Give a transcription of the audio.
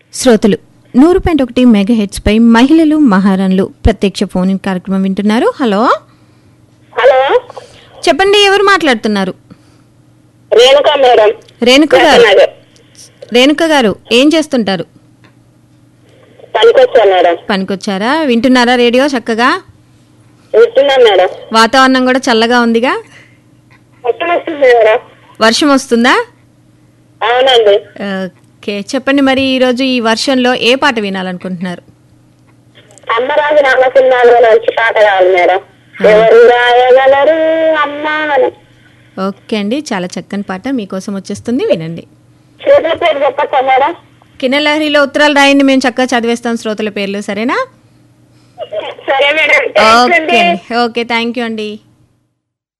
శ్రోతలు నూరు పాయింట్ ఒకటి మెగా హెడ్స్ పై మహిళలు మహారాణులు ప్రత్యక్ష ఫోన్ ఇన్ కార్యక్రమం వింటున్నారు హలో హలో చెప్పండి ఎవరు మాట్లాడుతున్నారు రేణుక మేడం రేణుక గారు నగర్ రేణుక గారు ఏం చేస్తుంటారు పనికొచ్చా మేడం పనికొచ్చారా వింటున్నారా రేడియో చక్కగా వింటున్నాం మేడం వాతావరణం కూడా చల్లగా ఉందిగా మొత్తం వస్తుంది మేడం వర్షం వస్తుందా అవునండి ఓకే చెప్పండి మరి ఈరోజు ఈ వర్షంలో ఏ పాట వినాలనుకుంటున్నారు అమ్మరాజు నాన్న సినిమాలో నుంచి పాట కావాలి మేడం ఎవరు రాయగలరు అమ్మ అని ఓకే అండి చాలా చక్కని పాట మీకోసం వచ్చేస్తుంది వినండి శ్రోతల పేరు చెప్పచ్చా మేడం కిన్నెలహరిలో ఉత్తరాలు రాయండి మేము చక్కగా చదివేస్తాం శ్రోతల పేర్లు సరేనా సరే మేడం థాంక్స్ ఓకే అండి. అండి ఓకే థ్యాంక్ యూ అండి